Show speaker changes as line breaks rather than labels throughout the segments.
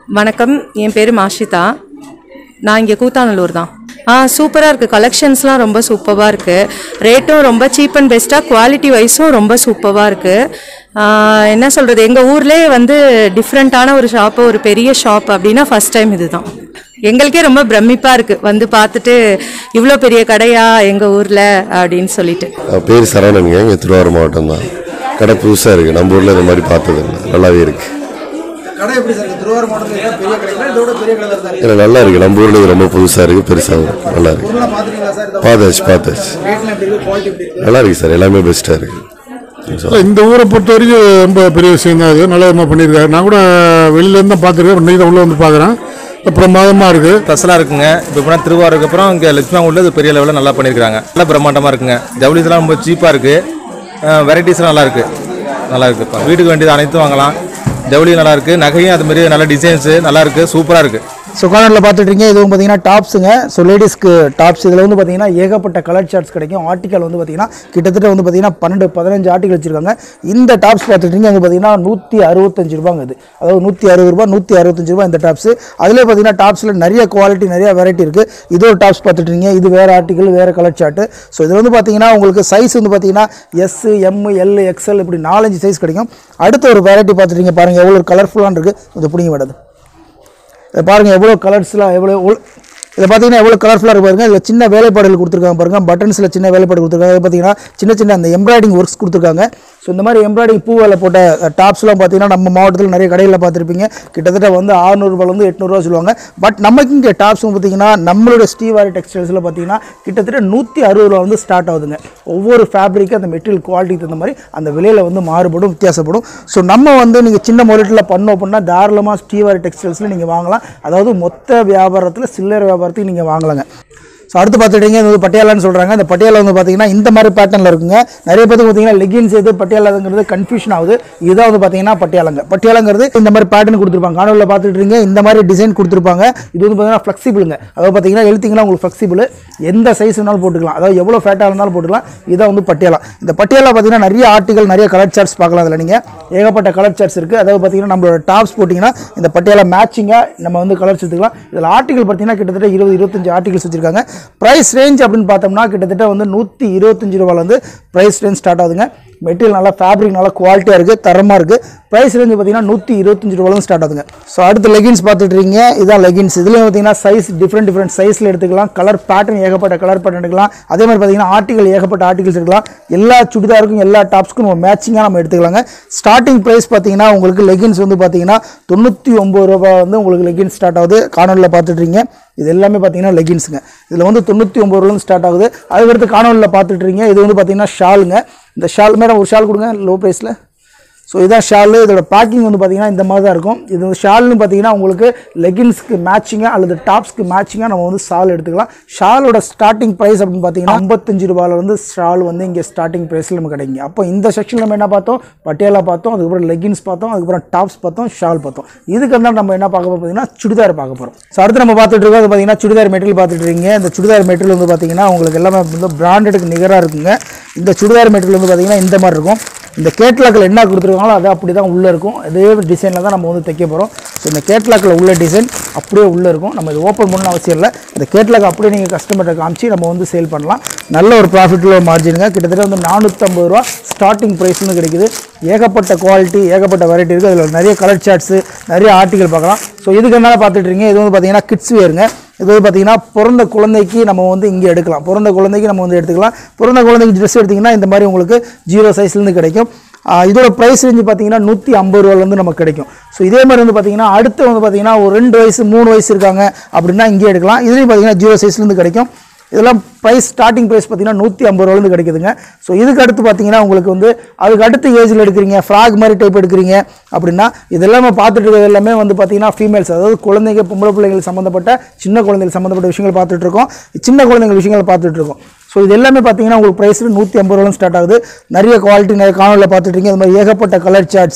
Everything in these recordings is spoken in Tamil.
வணக்கம் என் பேர் மாஷிதா நான் இங்கே கூத்தாநல்லூர் தான் ஆ சூப்பராக இருக்குது கலெக்ஷன்ஸ்லாம் ரொம்ப சூப்பராக இருக்குது ரேட்டும் ரொம்ப சீப் அண்ட் பெஸ்ட்டாக குவாலிட்டி வைஸும் ரொம்ப சூப்பராக இருக்குது என்ன சொல்கிறது எங்கள் ஊர்லேயே வந்து டிஃப்ரெண்ட்டான ஒரு ஷாப்பு ஒரு பெரிய ஷாப் அப்படின்னா ஃபஸ்ட் டைம் இதுதான் எங்களுக்கே ரொம்ப பிரமிப்பாக இருக்குது வந்து பார்த்துட்டு இவ்வளோ பெரிய கடையா எங்கள் ஊரில் அப்படின்னு சொல்லிட்டு
என் பேர் சரவணனுங்க இங்கே திருவாரூர் மாவட்டம் தான் கடை புதுசாக இருக்குது நம்ம ஊரில் இந்த மாதிரி பார்த்தது இல்லை நல்லாவே இருக்குது
கடை எப்படி சார் இருக்கு திருவாரூர் மாவட்டத்தில் இருக்க பெரிய கடைங்களா இதோட பெரிய கடை தான் இருக்கு
இல்லை நல்லா இருக்குது நம்ம ஊரில் இது ரொம்ப புதுசாக இருக்குது பெருசாகவும் இருக்குது நல்லா இருக்குது
பொருளாக பார்த்துருக்கீங்களா சார் இந்த
பார்த்தாச்சு பார்த்தாச்சு
ரேட்லாம் எப்படி இருக்கு குவாலிட்டி எப்படி இருக்கு
நல்லா இருக்குது சார் எல்லாமே பெஸ்ட்டாக இருக்குது
இல்ல, இந்த ஊரை பொறுத்த வரைக்கும் ரொம்ப பெரிய விஷயம் தான் அது நல்ல விதமாக பண்ணியிருக்காரு நான் கூட வெளியிலேருந்து தான் பார்த்துருக்கேன் இன்னைக்கு தான் உள்ளே வந்து பார்க்குறேன் பிரமாதமாக இருக்குது
ட்ரெஸ்லாம் இருக்குங்க இப்போ போனால் திருவாரூருக்கு அப்புறம் இங்கே லட்சுமி உள்ள இது பெரிய லெவலில் நல்லா பண்ணியிருக்காங்க நல்லா பிரம்மாண்டமாக இருக்குங்க ஜவுளிஸ்லாம் ரொம்ப சீப்பாக இருக்குது வெரைட்டிஸ்லாம் நல்லா இருக்குது நல்லா இருக்குது இப்போ வீட்டுக்கு வேண்டியது அனைத்தும் வாங்கலாம் ஜவுளி நல்லா இருக்குது நகையும் அது மாதிரி நல்ல டிசைன்ஸு நல்லா இருக்குது சூப்பராக இருக்குது
ஸோ கார்னரில் பார்த்துட்டு இருக்கீங்க இதுவும் பார்த்தீங்கன்னா டாப்ஸுங்க ஸோ லேடிஸ்க்கு டாப்ஸ் இதில் வந்து பார்த்தீங்கன்னா ஏகப்பட்ட கலர் சார்ட்ஸ் கிடைக்கும் ஆர்டிக்கல் வந்து பார்த்தீங்கன்னா கிட்டத்தட்ட வந்து பார்த்தீங்கன்னா பன்னெண்டு பதினஞ்சு ஆர்டிகல் வச்சிருக்காங்க இந்த டாப்ஸ் பார்த்துட்டு இருக்கீங்க வந்து பார்த்தீங்கன்னா நூற்றி அறுபத்தஞ்சு ரூபாங்க இது அதாவது நூற்றி அறுபது ரூபா நூற்றி அறுபத்தஞ்சு ரூபா இந்த டாப்ஸ் அதிலே பார்த்தீங்கன்னா டாப்ஸில் நிறைய குவாலிட்டி நிறைய வெரைட்டி இருக்குது இது ஒரு டாப்ஸ் பார்த்துட்டு இருக்கீங்க இது வேறு ஆர்டிகல் வேறு கலர் சார்ட்டு ஸோ இது வந்து பார்த்தீங்கன்னா உங்களுக்கு சைஸ் வந்து பார்த்தீங்கன்னா எஸ் எம் எல் எக்ஸ்எல் இப்படி நாலஞ்சு சைஸ் கிடைக்கும் அடுத்த ஒரு வெரைட்டி பார்த்துட்டீங்க பாருங்கள் எவ்வளோ கலர்ஃபுல்லான இருக்குது இது பிடிங்க விடாது இதை பாருங்கள் எவ்வளோ கலர்ஸ்லாம் எவ்வளோ உள்- இதை பார்த்தீங்கன்னா எவ்வளோ கலர்ஃபுல்லாக இருக்கு பாருங்க இதில் சின்ன வேலைப்பாடுகள் கொடுத்துருக்காங்க பாருங்க பட்டன்ஸில் சின்ன வேலைப்பாடு கொடுத்துருக்காங்க இது பார்த்தீங்கன்னா சின்ன சின்ன அந்த எம்ப்ராய்டிங் ஒர்க்ஸ் கொடுத்துருக்காங்க ஸோ இந்த மாதிரி எம்ப்ராய்டிங் பூ வேலை போட்ட டாப்ஸ்லாம் பார்த்தீங்கன்னா நம்ம மாவட்டத்தில் நிறைய கடைகளில் பார்த்துருப்பீங்க கிட்டத்தட்ட வந்து ஆறுநூறுபாலேருந்து எட்நூறுவா சொல்லுவாங்க பட் நமக்கு இங்கே டாப்ஸ் பார்த்தீங்கன்னா நம்மளோட ஸ்ரீவாரி டெக்ஸ்டைல்ஸில் பார்த்தீங்கன்னா கிட்டத்தட்ட நூற்றி அறுபது ரூபா வந்து ஸ்டார்ட் ஆகுதுங்க ஒவ்வொரு ஃபேப்ரிக்கு அந்த மெட்டீரியல் குவாலிட்டிக்கு தகுந்த மாதிரி அந்த விலையில் வந்து மாறுபடும் வித்தியாசப்படும் ஸோ நம்ம வந்து நீங்கள் சின்ன முதலீட்டில் பண்ணோம் அப்படின்னா தாராளமாக ஸ்ரீவாரி டெக்ஸ்டைல்ஸில் நீங்கள் வாங்கலாம் அதாவது மொத்த வியாபாரத்தில் சில்லறை வியாபாரத்துக்கு நீங்கள் வாங்கலாங்க ஸோ அடுத்து பார்த்துட்டீங்க இது வந்து பட்டியாலான்னு சொல்கிறாங்க இந்த பட்டியாலா வந்து பார்த்தீங்கன்னா இந்த மாதிரி பேட்டர்னில் இருக்குங்க நிறைய பேருக்கு பார்த்தீங்கன்னா லெகின்ஸ் எது பட்டியாலாங்கிறது கன்ஃபியூஷன் ஆகுது இதுதான் வந்து பார்த்தீங்கன்னா பட்டியாலங்க பட்டியாலங்கிறது இந்த மாதிரி பேட்டர்ன் கொடுத்துருப்பாங்க காணொலியில் பார்த்துட்டு இருக்கீங்க இந்த மாதிரி டிசைன் கொடுத்துருப்பாங்க இது வந்து பார்த்தீங்கன்னா ஃப்ளெக்சிபிளுங்க அதாவது பார்த்தீங்கன்னா எழுத்திங்கன்னா உங்களுக்கு ஃப்ளெக்சிபிள் எந்த சைஸ் வேணாலும் போட்டுக்கலாம் அதாவது எவ்வளோ ஃபேட்டாக இருந்தாலும் போட்டுக்கலாம் இதான் வந்து பட்டியாலா இந்த பட்டியாலா பார்த்தீங்கன்னா நிறைய ஆர்டிகல் நிறைய கலர் சார்ட்ஸ் பார்க்கலாம் அதில் நீங்கள் ஏகப்பட்ட கலர் சார்ட்ஸ் இருக்குது அதாவது பார்த்தீங்கன்னா நம்மளோட டாப்ஸ் போட்டிங்கன்னா இந்த பட்டியாலா மேட்சிங்காக நம்ம வந்து கலர்ஸ் எடுத்துக்கலாம் இதில் ஆர்டிகல் பார்த்தீங்கன்னா கிட்டத்தட்ட இருபது இருபத்தஞ்சு ஆர்டிகல்ஸ் வச்சிருக்காங்க ப்ரைஸ் ரேஞ்ச் அப்படின்னு பார்த்தோம்னா கிட்டத்தட்ட வந்து நூற்றி இருபத்தஞ்சு ரூபாலேருந்து ப்ரைஸ் ரேஞ்ச் ஸ்டார்ட் ஆகுதுங்க மெட்டீரியல் நல்லா ஃபேப்ரிக் நல்லா குவாலிட்டியாக இருக்குது தரமாக இருக்குது ப்ரைஸ் ரேஞ்ச் பார்த்தீங்கன்னா நூற்றி இருபத்தஞ்சு ரூபாலேருந்து ஸ்டார்ட் ஆகுதுங்க ஸோ அடுத்து லெகின்ஸ் பார்த்துட்டு இருக்கீங்க இதான் லெகின்ஸ் இதுலேயும் பார்த்தீங்கன்னா சைஸ் டிஃப்ரெண்ட் டிஃப்ரெண்ட் சைஸில் எடுத்துக்கலாம் கலர் பேட்டர்ன் ஏகப்பட்ட கலர் பேட்டர்ன் எடுக்கலாம் அதே மாதிரி பார்த்தீங்கன்னா ஆர்டிகல் ஏகப்பட்ட ஆர்டிகல்ஸ் எடுக்கலாம் எல்லா சுடிதாருக்கும் எல்லா டாப்ஸ்க்கும் நம்ம மேட்சிங்காக நம்ம எடுத்துக்கலாங்க ஸ்டார்டிங் ப்ரைஸ் பார்த்தீங்கன்னா உங்களுக்கு லெகின்ஸ் வந்து பார்த்தீங்கன்னா தொண்ணூற்றி ஒம்பது ரூபாய் வந்து உங்களுக்கு லெகின்ஸ் ஸ்டார்ட் ஆகுது காணொலியில் பார்த்துட்டு இருக்கீங்க இது எல்லாமே பார்த்தீங்கன்னா லெகின்ஸுங்க இதில் வந்து தொண்ணூற்றி ஒம்பது ரூபாயிலேருந்து ஸ்டார்ட் ஆகுது அதுக்கடுத்து காணொலியில் பார்த்துட்டு இருக்கீங்க இது வந்து பார்த்தீங்கன்னா ஷாலுங்க இந்த ஷால் மேடம் ஒரு ஷால் கொடுங்க லோ ப்ரைஸில் ஸோ இதான் ஷாலு இதோட பேக்கிங் வந்து பார்த்தீங்கன்னா இந்த மாதிரி தான் இருக்கும் இது வந்து ஷால்னு பார்த்தீங்கன்னா உங்களுக்கு லெகின்ஸ்க்கு மேட்சிங்காக அல்லது டாப்ஸ்க்கு மேட்சிங்காக நம்ம வந்து ஷால் எடுத்துக்கலாம் ஷாலோட ஸ்டார்டிங் ப்ரைஸ் அப்படின்னு பார்த்தீங்கன்னா ஐம்பத்தஞ்சு ரூபாயில வந்து ஷால் வந்து இங்கே ஸ்டார்டிங் ப்ரைஸில் நமக்கு கிடைக்குங்க அப்போ இந்த செக்ஷனில் நம்ம என்ன பார்த்தோம் பட்டியாலா பார்த்தோம் அதுக்கப்புறம் லெகின்ஸ் பார்த்தோம் அதுக்கப்புறம் டாப்ஸ் பார்த்தோம் ஷால் பார்த்தோம் இதுக்கு வந்து நம்ம என்ன பார்க்க போகிறோம் பார்த்தீங்கன்னா சுடிதார் பார்க்க போகிறோம் ஸோ அடுத்து நம்ம பார்த்துட்டு இருக்கோம் அது பார்த்தீங்கன்னா சுடிதார் மெட்டீரியல் பார்த்துட்டு இருக்கீங்க இந்த சுடிதார் மெட்டீரியல் வந்து பார்த்தீங்கன்னா உங்களுக்கு எல்லாமே வந்து பிராண்டடுக்கு நிகராக இருக்குங்க இந்த சுடிதார் மெட்டீரியல் வந்து பார்த்தீங்கன்னா இந்த மாதிரி இருக்கும் இந்த கேட்லாக்கில் என்ன கொடுத்துருக்காங்களோ அது அப்படி தான் உள்ளே இருக்கும் இதே டிசைனில் தான் நம்ம வந்து தைக்க போகிறோம் ஸோ இந்த கேட்லாக்கில் உள்ள டிசைன் அப்படியே உள்ளே இருக்கும் நம்ம இது ஓப்பன் பண்ணணும் அவசியம் இல்லை இந்த கேட்லாக் அப்படியே நீங்கள் கஸ்டமர்கிட்ட காமிச்சு நம்ம வந்து சேல் பண்ணலாம் நல்ல ஒரு ப்ராஃபிட்டில் மார்ஜினுங்க கிட்டத்தட்ட வந்து நானூற்றம்பது ரூபா ஸ்டார்டிங் ப்ரைஸ்னு கிடைக்குது ஏகப்பட்ட குவாலிட்டி ஏகப்பட்ட வெரைட்டி இருக்குது அதில் நிறைய கலர் சார்ட்ஸு நிறைய ஆர்டிகல் பார்க்கலாம் ஸோ இதுக்கு என்ன பார்த்துட்டு இருக்கீங்க இது வந்து பார்த்தீங்கன்னா கிட்ஸ் வேருங்க இது வந்து பார்த்தீங்கன்னா பிறந்த குழந்தைக்கு நம்ம வந்து இங்கே எடுக்கலாம் பிறந்த குழந்தைக்கு நம்ம வந்து எடுத்துக்கலாம் பிறந்த குழந்தைக்கு ட்ரெஸ் எடுத்திங்கன்னா இந்த மாதிரி உங்களுக்கு ஜீரோ சைஸ்லேருந்து கிடைக்கும் ஆஹ் இதோட ப்ரைஸ் ரேஞ்சு பார்த்தீங்கன்னா நூற்றி ஐம்பது ரூபாலேருந்து நமக்கு கிடைக்கும் ஸோ இதே மாதிரி வந்து பார்த்தீங்கன்னா அடுத்து வந்து பார்த்தீங்கன்னா ஒரு ரெண்டு வயசு மூணு வயசு இருக்காங்க அப்படின்னா இங்கே எடுக்கலாம் இதுலேயும் பார்த்தீங்கன்னா ஜீரோ சைஸ்லேருந்து கிடைக்கும் இதெல்லாம் ப்ரைஸ் ஸ்டார்டிங் ப்ரைஸ் பார்த்தீங்கன்னா நூற்றி ஐம்பது ரூபாலேருந்து கிடைக்குதுங்க ஸோ இதுக்கு அடுத்து பார்த்தீங்கன்னா உங்களுக்கு வந்து அதுக்கு அடுத்த ஏஜில் எடுக்கிறீங்க ஃப்ராக் மாதிரி டைப் எடுக்கிறீங்க அப்படின்னா இதெல்லாமே பார்த்துட்டு இருக்கிறது எல்லாமே வந்து பார்த்தீங்கன்னா ஃபீமேல்ஸ் அதாவது குழந்தைங்க பொம்பளை பிள்ளைகள் சம்மந்தப்பட்ட சின்ன குழந்தைகள் சம்மந்தப்பட்ட விஷயங்கள் பார்த்துட்டு இருக்கோம் சின்ன குழந்தைகள் விஷயங்கள் பார்த்துட்டு இருக்கோம் ஸோ இது எல்லாமே பார்த்தீங்கன்னா உங்களுக்கு ப்ரைஸ் நூற்றி ஐம்பது ரூபாய் ஸ்டார்ட் ஆகுது நிறைய குவாலிட்டி நிறைய காணொலியில் பார்த்துட்டு இருக்கீங்க அது மாதிரி ஏகப்பட்ட கலர் சார்ட்ஸு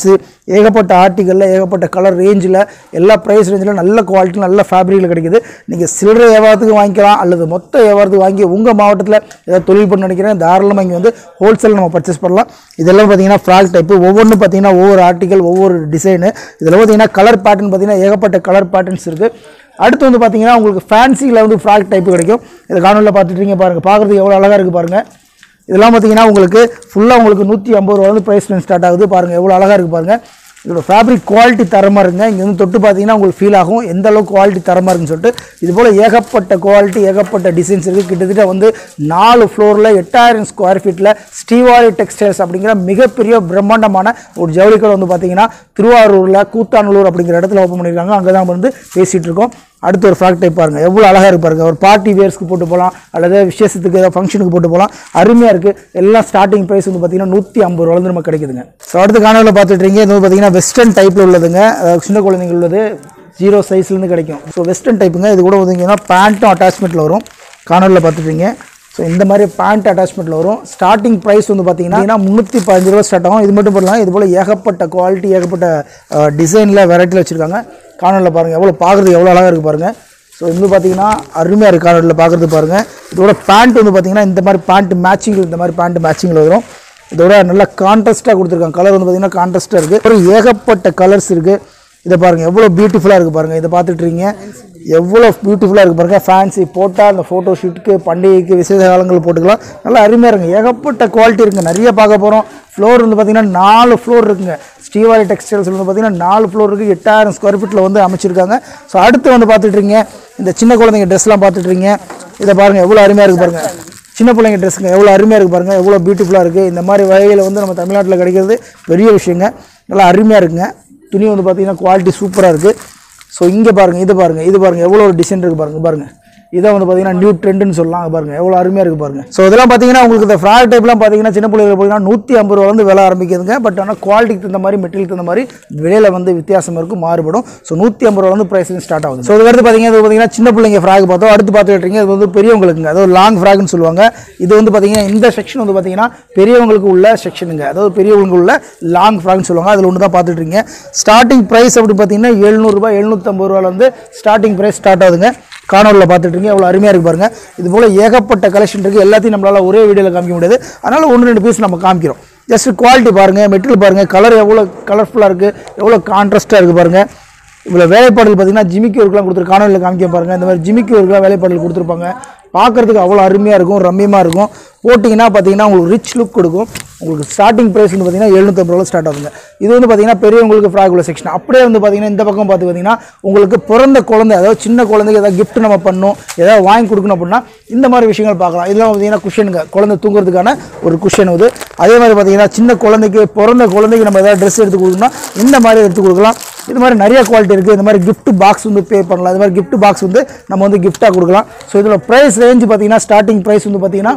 ஏகப்பட்ட ஆர்டிக்கலில் ஏகப்பட்ட கலர் ரேஞ்சில் எல்லா ப்ரைஸ் ரேஞ்சில் நல்ல குவாலிட்டி நல்ல ஃபேப்ரிக்கில் கிடைக்குது நீங்கள் சில்லறை வியாபாரத்துக்கு வாங்கிக்கலாம் அல்லது மொத்த வியாபாரத்துக்கு வாங்கி உங்கள் மாவட்டத்தில் ஏதாவது தொழில் பண்ண நினைக்கிறேன் தாராளமாக இங்கே வந்து ஹோல்சேல் நம்ம பர்ச்சேஸ் பண்ணலாம் இதெல்லாம் பார்த்தீங்கன்னா ஃப்ராக் டைப்பு ஒவ்வொன்றும் பார்த்தீங்கன்னா ஒவ்வொரு ஆர்டிக்கல் ஒவ்வொரு டிசைனு இதில் பார்த்தீங்கன்னா கலர் பேட்டர்ன் பார்த்தீங்கன்னா ஏகப்பட்ட கலர் பேட்டர்ன்ஸ் இருக்குது அடுத்து வந்து பார்த்தீங்கன்னா உங்களுக்கு ஃபேன்சியில் வந்து ஃப்ராக் டைப் கிடைக்கும் இதை காணொலியில் பார்த்துட்டீங்க பாருங்கள் பார்க்குறதுக்கு எவ்வளோ அழகாக இருக்குது பாருங்கள் இதெல்லாம் பார்த்தீங்கன்னா உங்களுக்கு ஃபுல்லாக உங்களுக்கு நூற்றி ஐம்பது ரூபா வந்து ப்ரைஸ் ஸ்டார்ட் ஆகுது பாருங்கள் எவ்வளோ அழகாக இருக்குது பாருங்கள் இதோட ஃபேப்ரிக் குவாலிட்டி தரமாக இருக்குங்க இங்கே வந்து தொட்டு பார்த்தீங்கன்னா உங்களுக்கு ஃபீல் ஆகும் எந்த அளவுக்கு குவாலிட்டி தரமாக இருக்குன்னு சொல்லிட்டு இது போல் ஏகப்பட்ட குவாலிட்டி ஏகப்பட்ட டிசைன்ஸ் இருக்குது கிட்டத்தட்ட வந்து நாலு ஃப்ளோரில் எட்டாயிரம் ஸ்கொயர் ஃபீட்டில் ஸ்ரீவாரி டெக்ஸ்டைல்ஸ் அப்படிங்கிற மிகப்பெரிய பிரம்மாண்டமான ஒரு ஜவுளி கடை வந்து பார்த்தீங்கன்னா திருவாரூரில் கூத்தாநல்லூர் அப்படிங்கிற இடத்துல ஓப்பன் பண்ணியிருக்காங்க அங்கே தான் வந்து பேசிகிட்டு இருக்கோம் அடுத்து ஒரு ஃப்ராக் டைப் பாருங்க எவ்வளோ அழகாக இருக்கு பாருங்க ஒரு பார்ட்டி வேர்ஸ்க்கு போட்டு போகலாம் அல்லது விசேஷத்துக்கு ஏதாவது ஃபங்க்ஷனுக்கு போட்டு போகலாம் அருமையாக இருக்குது எல்லாம் ஸ்டார்டிங் ப்ரைஸ் வந்து பார்த்தீங்கன்னா நூற்றி ஐம்பது ரூபாலேருந்து நம்ம கிடைக்குதுங்க ஸோ அடுத்த காணொலியில் பார்த்துட்டு இருக்கீங்க இது வந்து பார்த்தீங்கன்னா வெஸ்டர்ன் டைப்பில் உள்ளதுங்க அதாவது சின்ன குழந்தைங்க உள்ளது ஜீரோ சைஸ்லேருந்து கிடைக்கும் ஸோ வெஸ்டர்ன் டைப்புங்க இது கூட பார்த்தீங்கன்னா பேண்ட்டும் அட்டாச்மெண்ட்டில் வரும் காணொலியில் பார்த்துட்ருங்க ஸோ இந்த மாதிரி பேண்ட் அட்டாச்மெண்ட்டில் வரும் ஸ்டார்டிங் ப்ரைஸ் வந்து பார்த்தீங்கன்னா முந்நூற்றி பதினஞ்சு ரூபா ஸ்டார்ட் ஆகும் இது மட்டும் பண்ணலாம் இது போல் ஏகப்பட்ட குவாலிட்டி ஏகப்பட்ட டிசைனில் வெரைட்டியில் வச்சுருக்காங்க காணொலியில் பாருங்கள் எவ்வளோ பார்க்குறதுக்கு எவ்வளோ அழகாக இருக்குது பாருங்கள் ஸோ இது வந்து பார்த்தீங்கன்னா அருமையாக இருக்குது காணொலியில் பார்க்குறது பாருங்கள் இதோட பேண்ட் வந்து பார்த்தீங்கன்னா இந்த மாதிரி பேண்ட் மேட்சிங் இந்த மாதிரி பேண்ட் மேட்சிங்கில் வரும் இதோட நல்லா கான்ட்ராஸ்ட்டாக கொடுத்துருக்காங்க கலர் வந்து பார்த்தீங்கன்னா கான்ட்ராஸ்ட்டாக இருக்குது ஒரு ஏகப்பட்ட கலர்ஸ் இருக்குது இதை பாருங்கள் எவ்வளோ பியூட்டிஃபுல்லாக இருக்குது பாருங்கள் இதை பார்த்துட்டு இருக்கீங்க எவ்வளோ பியூட்டிஃபுல்லாக இருக்குது பாருங்கள் ஃபேன்சி போட்டால் அந்த ஃபோட்டோ ஷூட்டுக்கு பண்டிகைக்கு விசேஷ காலங்கள் போட்டுக்கலாம் நல்லா அருமையாக இருக்குங்க ஏகப்பட்ட குவாலிட்டி இருக்குங்க நிறைய பார்க்க போகிறோம் ஃப்ளோர் வந்து பார்த்தீங்கன்னா நாலு ஃப்ளோர் இருக்குங்க ஸ்ரீவாரி டெக்ஸ்டைல்ஸ் வந்து பார்த்தீங்கன்னா நாலு ஃப்ளோர் இருக்குது எட்டாயிரம் ஸ்கொயர் ஃபீட்டில் வந்து அமைச்சிருக்காங்க ஸோ அடுத்து வந்து பார்த்துட்டு இருக்கீங்க இந்த சின்ன குழந்தைங்க ட்ரெஸ்லாம் பார்த்துட்டு இருக்கீங்க இதை பாருங்கள் எவ்வளோ அருமையாக இருக்குது பாருங்கள் சின்ன பிள்ளைங்க ட்ரெஸ்ஸுங்க எவ்வளோ அருமையாக இருக்குது பாருங்கள் எவ்வளோ பியூட்டிஃபுல்லாக இருக்குது இந்த மாதிரி வகையில் வந்து நம்ம தமிழ்நாட்டில் கிடைக்கிறது பெரிய விஷயங்க நல்லா அருமையாக இருக்குங்க துணி வந்து பார்த்தீங்கன்னா குவாலிட்டி சூப்பராக இருக்குது ஸோ இங்கே பாருங்கள் இது பாருங்கள் இது பாருங்கள் எவ்வளோ ஒரு டிசைன் இருக்குது பாருங்கள் பாருங்கள் இதை வந்து பார்த்தீங்கன்னா நியூ ட்ரெண்டுன்னு சொல்லலாம் அங்க பாருங்க எவ்வளோ அருமையாக இருக்குது பாருங்க ஸோ இதெல்லாம் பார்த்தீங்கன்னா உங்களுக்கு இந்த ஃப்ராக் டைப்லாம் பார்த்தீங்கன்னா சின்ன பிள்ளைகள் பார்த்தீங்கன்னா நூற்றி ஐம்பது ரூபா வந்து விலை ஆரம்பிக்குதுங்க பட் ஆனால் குவாலிட்டிக்கு தகுந்த மாதிரி மெட்டீரியல் தகுந்த மாதிரி விலையில் வந்து வித்தியாசம் இருக்கும் மாறுபடும் ஸோ நூற்றி ஐம்பது ரூபா வந்து ப்ரைஸ் ஸ்டார்ட் ஆகுது ஸோ இதுக்கடுத்து பார்த்தீங்கன்னா இது பார்த்தீங்கன்னா சின்ன பிள்ளைங்க ஃப்ராக் பார்த்தோம் அடுத்து பார்த்துக்கிட்டீங்க இது வந்து பெரியவங்களுக்குங்க அதாவது லாங் ஃப்ராக்னு சொல்லுவாங்க இது வந்து பார்த்தீங்கன்னா இந்த செக்ஷன் வந்து பார்த்தீங்கன்னா பெரியவங்களுக்கு உள்ள செக்ஷனுங்க அதாவது பெரியவங்களுக்கு உள்ள லாங் ஃப்ராக்னு சொல்லுவாங்க அதில் ஒன்று தான் பார்த்துட்டு இருக்கீங்க ஸ்டார்டிங் ப்ரைஸ் அப்படி பார்த்தீங்கன்னா எழுநூறுபா எழுநூற்றம்பது ரூபாலேருந்து ஸ்டார்டிங் ப்ரைஸ் ஸ்டார்ட் ஆகுதுங்க காணொலியில் பார்த்துட்டு இருக்கீங்க எவ்வளோ அருமையாக இருக்கு பாருங்க இது போல் ஏகப்பட்ட கலெக்ஷன் இருக்குது எல்லாத்தையும் நம்மளால் ஒரே வீடியோவில் காமிக்க முடியாது அதனால் ஒன்று ரெண்டு பீஸ் நம்ம காமிக்கிறோம் ஜஸ்ட் குவாலிட்டி பாருங்கள் மெட்டீரியல் பாருங்கள் கலர் எவ்வளோ கலர்ஃபுல்லாக இருக்குது எவ்வளோ கான்ட்ராஸ்ட்டாக இருக்குது பாருங்கள் இவ்வளோ வேலைப்பாடுகள் பார்த்தீங்கன்னா ஜிமிக்கி ஒர்க்லாம் கொடுத்துரு காணொலியில் காமிக்க பாருங்கள் இந்த மாதிரி ஜிமிக்கி ஒர்க்லாம் வேலைப்பாடுகள் கொடுத்துருப்பாங்க பார்க்குறதுக்கு அவ்வளோ அருமையாக இருக்கும் ரம்மியமாக இருக்கும் போட்டிங்கன்னா பார்த்தீங்கன்னா உங்களுக்கு ரிச் லுக் கொடுக்கும் உங்களுக்கு ஸ்டார்டிங் ப்ரைஸ் வந்து பார்த்தீங்கன்னா எழுநூத்தம்பது ரூபா ஸ்டார்ட் ஆகுங்க இது வந்து பார்த்தீங்கன்னா பெரியவங்களுக்கு ஃப்ராக் உள்ள செக்ஷன் அப்படியே வந்து பார்த்தீங்கன்னா இந்த பக்கம் பார்த்து பார்த்தீங்கன்னா உங்களுக்கு பிறந்த குழந்தை அதாவது சின்ன குழந்தைக்கு ஏதாவது gift நம்ம பண்ணணும் ஏதாவது வாங்கி கொடுக்கணும் அப்படின்னா இந்த மாதிரி விஷயங்கள் பார்க்கலாம் இதெல்லாம் பார்த்தீங்கன்னா குஷனுங்க குழந்தை தூங்குறதுக்கான ஒரு குஷன் இது அதே மாதிரி பார்த்தீங்கன்னா சின்ன குழந்தைக்கு பிறந்த குழந்தைக்கு நம்ம ஏதாவது ட்ரெஸ் எடுத்து கொடுக்கணும்னா இந்த மாதிரி எடுத்து கொடுக்கலாம் இது மாதிரி நிறைய குவாலிட்டி இருக்குது இந்த மாதிரி gift பாக்ஸ் வந்து பே பண்ணலாம் இது மாதிரி gift பாக்ஸ் வந்து நம்ம வந்து gift-ஆ கொடுக்கலாம் ஸோ இதோட ப்ரைஸ் ரேஞ்ச் பார்த்தீங்கன்னா ஸ்டார்டிங் ப்ரைஸ் வந்து பார்த்தீங்கன்னா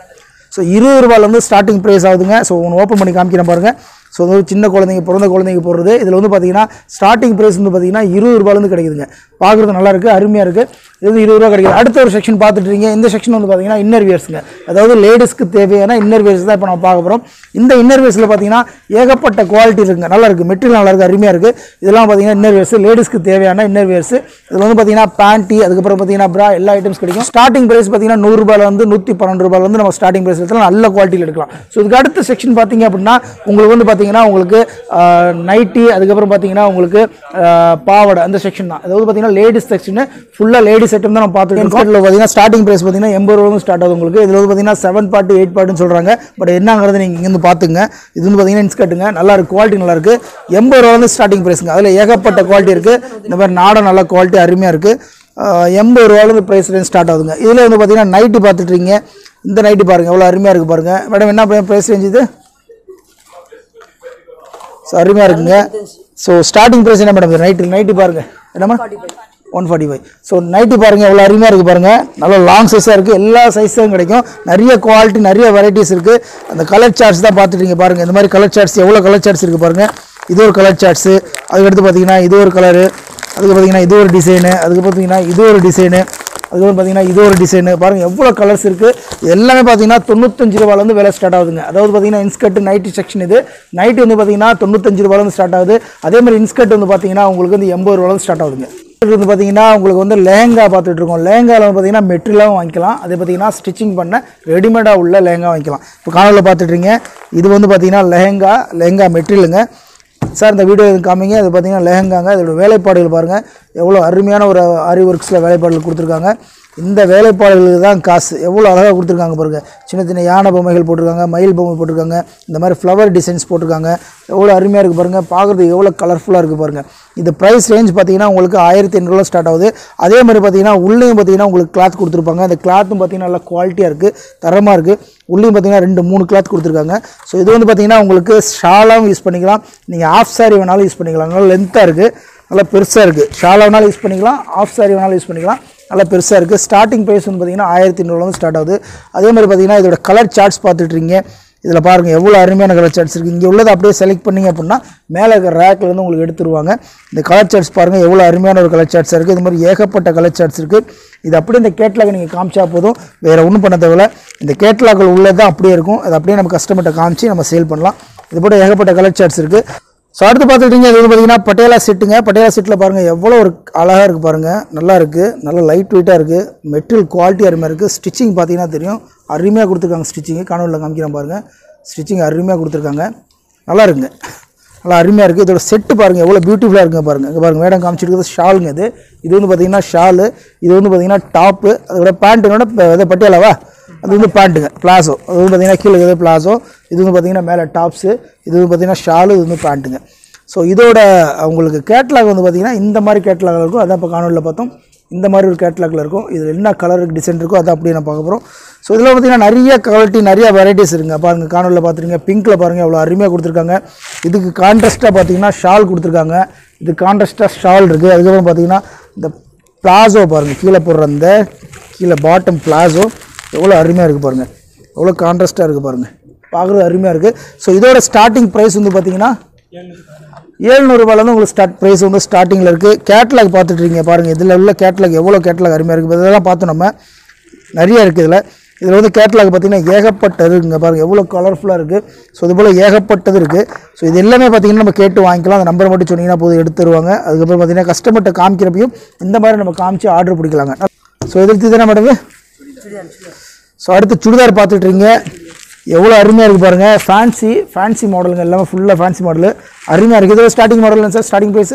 ஸோ இருபது ரூபாயிலேருந்து ஸ்டார்டிங் ப்ரைஸ் ஆகுதுங்க ஸோ ஒன்று ஓப்பன் பண்ணி காமிக்கிறேன் பாருங்கள் ஸோ வந்து சின்ன குழந்தைங்க பிறந்த குழந்தைங்க போடுறது இதில் வந்து பார்த்தீங்கன்னா ஸ்டார்டிங் ப்ரைஸ் வந்து பார்த்தீங்கன்னா இருபது ரூபாயிலேருந்து கிடைக்குதுங்க பார்க்குறது நல்லா இருக்குது அருமையாக இருக்குது இது வந்து இருபது ரூபா கிடைக்குது அடுத்த ஒரு செக்ஷன் பார்த்துட்டு இருக்கீங்க இந்த செக்ஷன் வந்து பார்த்தீங்கன்னா இன்னர் வியர்ஸுங்க அதாவது லேடிஸ்க்கு தேவையான இன்னர் வியர்ஸ் தான் இப்போ நம்ம பார்க்க போகிறோம் இந்த இன்னர் வியர்ஸில் பார்த்தீங்கன்னா ஏகப்பட்ட குவாலிட்டி இருக்குங்க நல்லா இருக்குது மெட்டீரியல் நல்லா இருக்குது அருமையாக இருக்குது இதெல்லாம் பார்த்தீங்கன்னா இன்னர் வியர்ஸ் லேடிஸ்க்கு தேவையான இன்னர் வியர்ஸ் இதில் வந்து பார்த்தீங்கன்னா பேண்ட்டி அதுக்கப்புறம் பார்த்தீங்கன்னா ப்ரா எல்லா ஐட்டம்ஸ் கிடைக்கும் ஸ்டார்டிங் ப்ரைஸ் பார்த்தீங்கன்னா நூறுரூபாயில் வந்து நூற்றி பன்னெண்டு ரூபாயில வந்து நம்ம ஸ்டார்டிங் ப்ரைஸ் எடுத்தாலும் நல்ல குவாலிட்டியில் எடுக்கலாம் ஸோ இதுக்கு அடுத்த செக்ஷன் பார்த்தீங்க அப்படின்னா உங்களுக்கு வந்து பார்த்தீங்கன்னா உங்களுக்கு நைட்டி அதுக்கப்புறம் பார்த்தீங்கன்னா உங்களுக்கு ஆஹ், பாவாடை அந்த செக்ஷன் தான் அதாவது பார்த்தீங்கன்னா லேடிஸ் செக்ஷன் ஃபுல்லாக லேடிஸ் ஐட்டம் தான் நம்ம பார்த்துட்டு இருக்கோம் இதில் பார்த்தீங்கன்னா ஸ்டார்டிங் ப்ரைஸ் பார்த்தீங்கன்னா எண்பது ரூபா ஸ்டார்ட் ஆகுது உங்களுக்கு இதில் வந்து பார்த்தீங்கன்னா செவன் பார்ட்டி எயிட் பார்ட்டுன்னு சொல்கிறாங்க பட் என்னங்கிறது நீங்கள் இங்கேருந்து பார்த்துங்க இது வந்து பார்த்தீங்கன்னா இன்ஸ்கர்ட்டுங்க நல்லா இருக்கு குவாலிட்டி நல்லா இருக்கு எண்பது ரூபா வந்து ஸ்டார்டிங் ப்ரைஸுங்க அதில் ஏகப்பட்ட குவாலிட்டி இருக்குது இந்த மாதிரி நாடம் நல்ல குவாலிட்டி அருமையாக இருக்குது எண்பது ரூபாலேருந்து ப்ரைஸ் ரேஞ்ச் ஸ்டார்ட் ஆகுதுங்க இதில் வந்து பார்த்தீங்கன்னா நைட்டு பார்த்துட்டு இருக்கீங்க இந்த நைட்டு பாருங்கள் எவ்வளோ அருமையாக இருக்குது பாருங்கள் மேடம் என்ன ப்ரைஸ் ரேஞ்ச் இது ஸோ அருமையாக இருக்குங்க ஸோ ஸ்டார்டிங் ப்ரைஸ் என்ன மேடம் நைட்டு நைட்டு பாருங்கள் என்னம்மா one forty five so night பாருங்கள் எவ்வளோ அருமையாக இருக்குது பாருங்கள் நல்ல லாங் சைஸாக இருக்குது எல்லா சைஸும் கிடைக்கும் நிறைய குவாலிட்டி நிறைய வெரைட்டிஸ் இருக்குது அந்த கலர் சார்ட்ஸ் தான் பார்த்துட்டீங்க பாருங்கள் இந்த மாதிரி கலர் சார்ட்ஸ் எவ்வளோ கலர் சார்ட்ஸ் இருக்குது பாருங்கள் இது ஒரு கலர் சார்ட்ஸு அதுக்கடுத்து பார்த்தீங்கன்னா இது ஒரு கலரு அதுக்கு பார்த்தீங்கன்னா இது ஒரு டிசைனு அதுக்கு பார்த்தீங்கன்னா இது ஒரு டிசைனு அதுக்கப்புறம் பார்த்தீங்கன்னா இது ஒரு டிசைனு பாருங்கள் எவ்வளோ கலர்ஸ் இருக்குது எல்லாமே பார்த்தீங்கன்னா தொண்ணூத்தஞ்சு ரூபாலேருந்து விலை ஸ்டார்ட் ஆகுதுங்க அதாவது பார்த்தீங்கன்னா இன்ஸ்கர்ட் நைட்டி செக்ஷன் இது நைட்டி வந்து பார்த்தீங்கன்னா தொண்ணூத்தஞ்சு ரூபாலேருந்து ஸ்டார்ட் ஆகுது அதே மாதிரி இன்ஸ்கர்ட் வந்து பார்த்தீங்கன்னா உங்களுக்கு வந்து எண்பது ரூபாலேருந்து ஸ்டார்ட் ஆகுதுங்க இது வந்து பார்த்தீங்கன்னா உங்களுக்கு வந்து லேங்கா பார்த்துட்டு இருக்கோம் லேங்காவில் வந்து பார்த்தீங்கன்னா மெட்டீரியலாகவும் வாங்கிக்கலாம் அதே பார்த்தீங்கன்னா ஸ்டிச்சிங் பண்ண ரெடிமேடாக உள்ள லேங்கா வாங்கிக்கலாம் இப்போ காணொலியில் பார்த்துட்றீங்க இது வந்து பார்த்தீங்கன்னா லெஹங்கா லெஹங்கா மெட்டீரியலுங்க சார் இந்த வீடியோ இது காமிங்க அது பார்த்தீங்கன்னா லெஹங்காங்க இதோட வேலைப்பாடுகள் பாருங்கள் எவ்வளோ அருமையான ஒரு ஆரி ஒர்க்ஸில் வேலைப்பாடுகள் கொடுத்துருக்காங்க இந்த வேலைப்பாடுகளுக்கு தான் காசு எவ்வளோ அழகாக கொடுத்துருக்காங்க பாருங்க சின்ன சின்ன யானை பொம்மைகள் போட்டிருக்காங்க மயில் பொம்மை போட்டிருக்காங்க இந்த மாதிரி ஃப்ளவர் டிசைன்ஸ் போட்டிருக்காங்க எவ்வளோ அருமையாக இருக்குது பாருங்கள் பார்க்குறதுக்கு எவ்வளோ கலர்ஃபுல்லாக இருக்குது பாருங்கள் இந்த ப்ரைஸ் ரேஞ்ச் பார்த்தீங்கன்னா உங்களுக்கு ஆயிரத்தி எண்ணூறுவா ஸ்டார்ட் ஆகுது அதே மாதிரி பார்த்தீங்கன்னா உள்ளேயும் பார்த்தீங்கன்னா உங்களுக்கு கிளாத் கொடுத்துருப்பாங்க அந்த கிளாத்தும் பார்த்தீங்கன்னா நல்லா குவாலிட்டியாக இருக்குது தரமாக இருக்குது உள்ளேயும் பார்த்தீங்கன்னா ரெண்டு மூணு கிளாத் கொடுத்துருக்காங்க ஸோ இது வந்து பார்த்தீங்கன்னா உங்களுக்கு ஷாலாகவும் யூஸ் பண்ணிக்கலாம் நீங்கள் ஆஃப் சாரி வேணாலும் யூஸ் பண்ணிக்கலாம் நல்லா லென்த்தாக இருக்குது நல்லா பெருசாக இருக்குது ஷாலாக வேணாலும் யூஸ் பண்ணிக்கலாம் ஆஃப் சாரி வேணாலும் யூஸ் பண்ணிக்கலாம் நல்லா பெருசாக இருக்குது ஸ்டார்டிங் ப்ரைஸ் வந்து பார்த்தீங்கன்னா ஆயிரத்தி வந்து ஸ்டார்ட் ஆகுது அதே மாதிரி பார்த்தீங்கன்னா இதோட கலர் சார்ட்ஸ் பார்த்துட்ருக்கீங்க இதில் பாருங்கள் எவ்வளோ அருமையான கலர் சார்ட்ஸ் இருக்குது இங்கே உள்ளதை அப்படியே செலக்ட் பண்ணீங்க அப்படின்னா மேலே இருக்கிற ரேக்கில் இருந்து உங்களுக்கு எடுத்துருவாங்க இந்த கலர் சார்ட்ஸ் பாருங்கள் எவ்வளோ அருமையான ஒரு கலர் சார்ட்ஸ் இருக்குது இது மாதிரி ஏகப்பட்ட கலர் சார்ட்ஸ் இருக்குது இது அப்படியே இந்த கேட்லாக் நீங்கள் காமிச்சா போதும் வேறு ஒன்றும் பண்ண தேவையில்ல இந்த கேட்லாக்கள் உள்ளது தான் அப்படியே இருக்கும் அது அப்படியே நம்ம கஸ்டமர்கிட்ட காமிச்சு நம்ம சேல் பண்ணலாம் இது போல ஏகப்பட்ட கலர் சார்ட்ஸ் இருக்குது ஸோ அடுத்து பார்த்துக்கிட்டீங்க இது வந்து பார்த்தீங்கன்னா பட்டேலா செட்டுங்க பட்டேலா செட்டில் பாருங்கள் எவ்வளோ ஒரு அழகாக இருக்குது பாருங்கள் நல்லா இருக்குது நல்லா லைட் வெயிட்டாக இருக்குது மெட்டீரியல் குவாலிட்டி அருமையாக இருக்குது ஸ்டிச்சிங் பார்த்தீங்கன்னா தெரியும் அருமையாக கொடுத்துருக்காங்க ஸ்டிச்சிங்கு காணொலியில் காமிக்கிறேன் பாருங்கள் ஸ்டிச்சிங் அருமையாக கொடுத்துருக்காங்க நல்லா இருக்குங்க நல்லா அருமையாக இருக்குது இதோட செட்டு பாருங்கள் எவ்வளோ பியூட்டிஃபுல்லாக இருக்குங்க பாருங்கள் இங்கே பாருங்கள் மேடம் காமிச்சிருக்கிறது ஷாலுங்க இது இது வந்து பார்த்தீங்கன்னா ஷாலு இது வந்து பார்த்தீங்கன்னா டாப்பு அதோட பேண்ட்டுனோட இது பட்டியாலாவா அது வந்து பேண்ட்டுங்க பிளாசோ அது வந்து பார்த்தீங்கன்னா கீழே இது பிளாசோ இது வந்து பார்த்தீங்கன்னா மேலே டாப்ஸு இது வந்து பார்த்தீங்கன்னா ஷாலு இது வந்து பேண்ட்டுங்க ஸோ இதோட உங்களுக்கு கேட்லாக் வந்து பார்த்தீங்கன்னா இந்த மாதிரி கேட்லாக் இருக்கும் அதான் இப்போ காணொலியில் பார்த்தோம் இந்த மாதிரி ஒரு கேட்லாக்ல இருக்கும் இதில் என்ன கலர் டிசைன் இருக்கோ அதை அப்படியே நான் பார்க்க போகிறோம் ஸோ இதில் பார்த்தீங்கன்னா நிறைய குவாலிட்டி நிறைய வெரைட்டிஸ் இருக்குங்க பாருங்கள் காணொலியில் பார்த்துருங்க பிங்க்கில் பாருங்கள் எவ்வளோ அருமையாக கொடுத்துருக்காங்க இதுக்கு கான்ட்ராஸ்ட்டாக பார்த்தீங்கன்னா ஷால் கொடுத்துருக்காங்க இது கான்ட்ராஸ்ட்டாக ஷால் இருக்குது அதுக்கப்புறம் பார்த்தீங்கன்னா இந்த பிளாசோ பாருங்கள் கீழே போடுற அந்த கீழே பாட்டம் பிளாசோ எவ்வளோ அருமையாக இருக்குது பாருங்கள் எவ்வளோ கான்ட்ராஸ்ட்டாக இருக்குது பாருங்கள் பார்க்குறது அருமையாக இருக்குது ஸோ இதோட ஸ்டார்டிங் ப்ரைஸ் வந்து பார்த்தீங்கன்னா ஏழ்நூறுபாலேருந்து உங்களுக்கு ஸ்டார்ட் ப்ரைஸ் வந்து ஸ்டார்டிங்கில் இருக்குது கேட்லாக் பார்த்துட்ருக்கீங்க பாருங்கள் இதில் உள்ள கேட்லாக் எவ்வளோ கேட்லாக் அருமையாக இருக்குது இதெல்லாம் பார்த்தோம் நம்ம நிறைய இருக்குது இதில் இதில் வந்து கேட்லாக் பார்த்தீங்கன்னா ஏகப்பட்டது இருக்குங்க பாருங்கள் எவ்வளோ கலர்ஃபுல்லாக இருக்குது ஸோ இது போல் ஏகப்பட்டது இருக்குது ஸோ இது எல்லாமே பார்த்தீங்கன்னா நம்ம கேட்டு வாங்கிக்கலாம் அந்த நம்பர் மட்டும் சொன்னீங்கன்னா போதும் எடுத்து தருவாங்க அதுக்கப்புறம் பார்த்தீங்கன்னா கஸ்டமர்கிட்ட காமிக்கிறப்பையும் இந்த மாதிரி நம்ம காமிச்சு ஆர்டர் பிடிக்கலாங்க ஸோ எதிர்த்து தானே மேடம் ஸோ அடுத்து சுடிதார் பார்த்துட்ருங்க எவ்வளோ அருமையாக இருக்குது பாருங்கள் ஃபேன்சி ஃபேன்சி மாடலுங்க எல்லாமே ஃபுல்லாக ஃபேன்சி மாடலு அருமையாக இருக்குது இதோட starting model sir starting price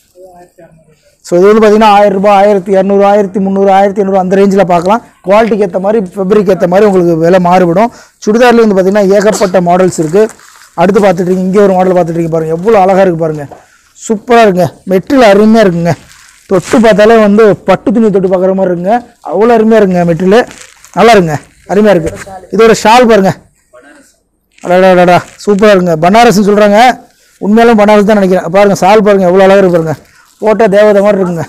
so இது வந்து பார்த்தீங்கன்னா ஆயிரம் ரூபாய் ஆயிரத்தி இரநூறு ஆயிரத்தி முந்நூறு ஆயிரத்தி ஐநூறு அந்த ரேஞ்சில் பார்க்கலாம் குவாலிட்டிக்கு ஏற்ற மாதிரி ஃபெப்ரிக் ஏற்ற மாதிரி உங்களுக்கு விலை மாறுபடும் சுடிதார்லேயும் வந்து பார்த்தீங்கன்னா ஏகப்பட்ட மாடல்ஸ் இருக்குது அடுத்து பார்த்துட்டு இருக்கீங்க இங்கே ஒரு மாடல் பார்த்துட்டு இருக்கீங்க பாருங்கள் எவ்வளோ அழகாக இருக்குது பாருங்கள் சூப்பராக இருக்குங்க மெட்டீரியல் அருமையாக இருக்குங்க தொட்டு பார்த்தாலே வந்து பட்டு துணி தொட்டு பார்க்குற மாதிரி இருக்குங்க அவ்வளோ அருமையாக இருக்குங்க மெட்டீரியல் நல்லா இருக்குங்க அருமையாக இருக்குது இதோட ஷால் பாருங்கள் அடாடாடா சூப்பராக இருக்குங்க பனாரஸ்னு சொல்கிறாங்க உண்மையாலும் பனாரஸ் தான் நினைக்கிறேன் பாருங்கள் சால் பாருங்கள் எவ்வளோ அழகாக இருக்கு பாருங்க போட்டால் தேவதை மாதிரி இருக்குங்க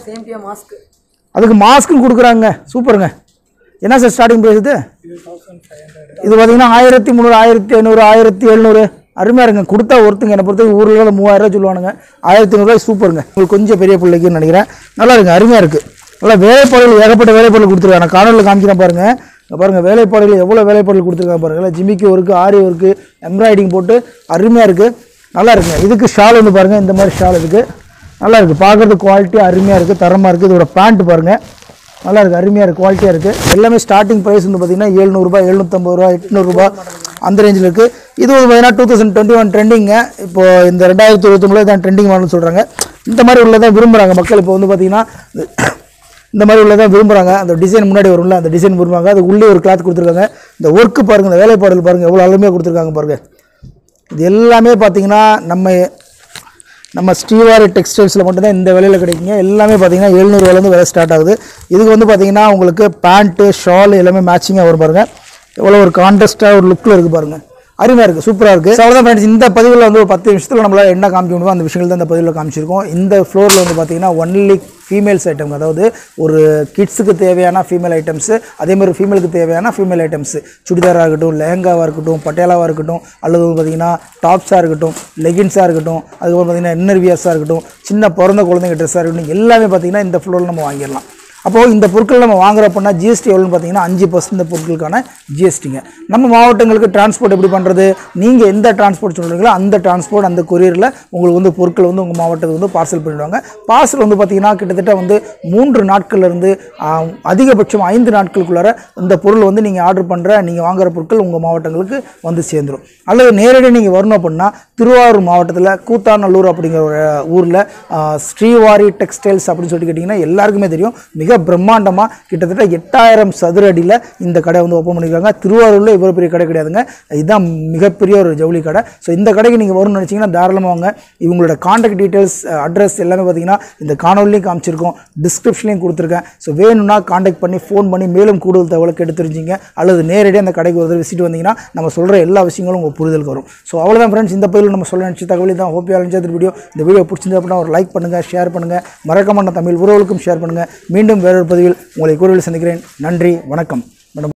அதுக்கு மாஸ்க்கும் கொடுக்குறாங்க சூப்பருங்க என்ன சார் ஸ்டார்டிங் ப்ரைஸ் இது இது பார்த்தீங்கன்னா ஆயிரத்தி முந்நூறு ஆயிரத்தி ஐநூறு ஆயிரத்தி எழுநூறு அருமையாக இருங்க கொடுத்தா ஒருத்தங்க என்னை பொறுத்த ஊரில் மூவாயிரம் ரூபாய் சொல்லுவானுங்க ஆயிரத்தி ஐநூறுரூவாய் சூப்பருங்க உங்களுக்கு கொஞ்சம் பெரிய பிள்ளைக்குன்னு நினைக்கிறேன் நல்லா இருக்குங்க அருமையாக இருக்குது நல்லா வேலைப்பாடுகள் ஏகப்பட்ட வேலைப்பாடுகள் கொடுத்துருக்காங்க நான் காணொலியில் காமிக்கிறேன் பாருங்கள் இங்க பாருங்கள் வேலைப்பாடுகள் எவ்வளோ வேலைப்பாடுகள் கொடுத்துருக்காங்க பாருங்கள் எல்லாம் ஜிமிக்கி ஒர்க்கு ஆரி ஒர்க்கு எம்ப்ராய்டிங் போட்டு அருமையாக இருக்குது நல்லா இருக்குங்க இதுக்கு ஷால் வந்து பாருங்கள் இந்த மாதிரி ஷால் இருக்குது நல்லா இருக்குது பார்க்குறதுக்கு குவாலிட்டி அருமையாக இருக்குது தரமாக இருக்குது இதோட பேண்ட் பாருங்கள் நல்லா இருக்குது அருமையாக இருக்குது குவாலிட்டியாக இருக்குது எல்லாமே ஸ்டார்டிங் ப்ரைஸ் வந்து பார்த்தீங்கன்னா எழுநூறுபா எழுநூற்றம்பது ரூபா எட்நூறுபா அந்த ரேஞ்சில் இருக்குது இது வந்து பார்த்தீங்கன்னா டூ தௌசண்ட் டுவெண்ட்டி ஒன் ட்ரெண்டிங்க இப்போ இந்த ரெண்டாயிரத்தி இருபத்தொம்பதுல தான் ட்ரெண்டிங் மாடல்னு சொல்கிறாங்க இந்த மாதிரி உள்ளதான் விரும்புகிறாங்க மக்கள் இப்போ வந்து பார்த்தீங்கன்னா இந்த மாதிரி உள்ளதான் விரும்புகிறாங்க அந்த டிசைன் முன்னாடி வரும்ல அந்த டிசைன் விரும்புவாங்க அது உள்ளே ஒரு கிளாத் கொடுத்துருக்காங்க இந்த ஒர்க்கு பாருங்கள் இந்த வேலைப்பாடுகள் பாருங்கள் எவ்வளோ அருமையாக கொடுத்துருக்காங்க பாருங்கள் இது எல்லாமே பார்த்தீங்கன்னா நம்ம நம்ம ஸ்ரீவாரி டெக்ஸ்டைல்ஸில் மட்டும்தான் இந்த விலையில் கிடைக்குங்க எல்லாமே பார்த்தீங்கன்னா எழுநூறுவாலேருந்து விலை ஸ்டார்ட் ஆகுது இதுக்கு வந்து பார்த்தீங்கன்னா உங்களுக்கு பேண்ட்டு ஷால் எல்லாமே மேட்சிங்காக வரும் பாருங்கள் எவ்வளோ ஒரு கான்ட்ராஸ்ட்டாக ஒரு லுக்கில் இருக்குது பாருங்கள் அருமையாக இருக்குது சூப்பராக இருக்குது ஸோ அவ்வளோதான் ஃப்ரெண்ட்ஸ் இந்த பதிவில் வந்து ஒரு பத்து நிமிஷத்தில் நம்மளால் என்ன காமிக்க முடியுமோ அந்த விஷயங்கள் தான் இந்த பதிவில் காமிச்சிருக்கோம் இந்த ஃப்ளோரில் வந்து பார்த்தீங்கன்னா ஒன்லி ஃபீமேல்ஸ் ஐட்டம் அதாவது ஒரு கிட்ஸுக்கு தேவையான ஃபீமேல் ஐட்டம்ஸு அதே மாதிரி ஃபீமேலுக்கு தேவையான ஃபீமேல் ஐட்டம்ஸு சுடிதாராக இருக்கட்டும் லெஹங்காவாக இருக்கட்டும் பட்டியாலாவாக இருக்கட்டும் அல்லது வந்து பார்த்தீங்கன்னா டாப்ஸாக இருக்கட்டும் லெகின்ஸாக இருக்கட்டும் அதுக்கப்புறம் பார்த்தீங்கன்னா இன்னர் வியர்ஸாக இருக்கட்டும் சின்ன பிறந்த குழந்தைங்க ட்ரெஸ்ஸாக இருக்கட்டும் எல்லாமே பார்த்தீங்கன்னா இந்த ஃப்ளோரில் நம்ம வாங்கிடலாம் அப்போது இந்த பொருட்கள் நம்ம வாங்குற அப்படின்னா ஜிஎஸ்டி எவ்வளோன்னு பார்த்தீங்கன்னா அஞ்சு பர்சன்ட் இந்த பொருட்களுக்கான ஜிஎஸ்டிங்க நம்ம மாவட்டங்களுக்கு டிரான்ஸ்போர்ட் எப்படி பண்ணுறது நீங்கள் எந்த டிரான்ஸ்போர்ட் சொல்கிறீங்களோ அந்த டிரான்ஸ்போர்ட் அந்த கொரியரில் உங்களுக்கு வந்து பொருட்கள் வந்து உங்கள் மாவட்டத்துக்கு வந்து பார்சல் பண்ணிடுவாங்க பார்சல் வந்து பார்த்தீங்கன்னா கிட்டத்தட்ட வந்து மூன்று நாட்கள்ல இருந்து ஆஹ், அதிகபட்சம் ஐந்து நாட்களுக்குள்ளார இந்த பொருள் வந்து நீங்கள் ஆர்டர் பண்ணுற நீங்கள் வாங்குற பொருட்கள் உங்கள் மாவட்டங்களுக்கு வந்து சேர்ந்துடும் அல்லது நேரடியாக நீங்கள் வரணும் அப்படின்னா திருவாரூர் மாவட்டத்தில் கூத்தாநல்லூர் அப்படிங்கிற ஒரு ஊரில் ஸ்ரீவாரி டெக்ஸ்டைல்ஸ் அப்படின்னு சொல்லிட்டு கேட்டிங்கன்னா எல்லாருக்குமே தெரியும் மிக பிரம்மாண்டமாக கிட்டத்தட்ட எட்டாயிரம் சதுர அடியில் இந்த கடை வந்து ஓப்பன் பண்ணியிருக்காங்க திருவாரூரில் இவ்வளோ பெரிய கடை கிடையாதுங்க இதுதான் மிகப்பெரிய ஒரு ஜவுளி கடை ஸோ இந்த கடைக்கு நீங்கள் வரணும்னு நினச்சிங்கன்னா தாராளமாக வாங்க இவங்களோட காண்டாக்ட் டீட்டெயில்ஸ் அட்ரஸ் எல்லாமே பார்த்தீங்கன்னா இந்த காணொலிலையும் காமிச்சிருக்கோம் டிஸ்கிரிப்ஷன்லையும் கொடுத்துருக்கேன் ஸோ வேணும்னா காண்டாக்ட் பண்ணி ஃபோன் பண்ணி மேலும் கூடுதல் தகவலை கேட்டு தெரிஞ்சுங்க அல்லது நேரடியாக அந்த கடைக்கு ஒரு விசிட் வந்தீங்கன்னா நம்ம சொல்கிற எல்லா விஷயங்களும் உங்கள் புரிதலுக்கு வரும் ஸோ அவ்வளோதான் ஃப்ரெண்ட்ஸ் இந்த பதிவில் நம்ம சொல்ல நினச்ச தகவல் தான் ஹோப் யார் இந்த வீடியோ இந்த வீடியோ பிடிச்சிருந்தா அப்படின்னா ஒரு லைக் பண்ணுங்கள் ஷேர் பண்ணுங்கள் மறக்காம நம்ம தமிழ் உறவுகளுக்கும் ஷேர் பண்ணுங்கள் மீண்டும் வேறொரு பதிவில் உங்களை கூறுவில் சந்திக்கிறேன் நன்றி வணக்கம்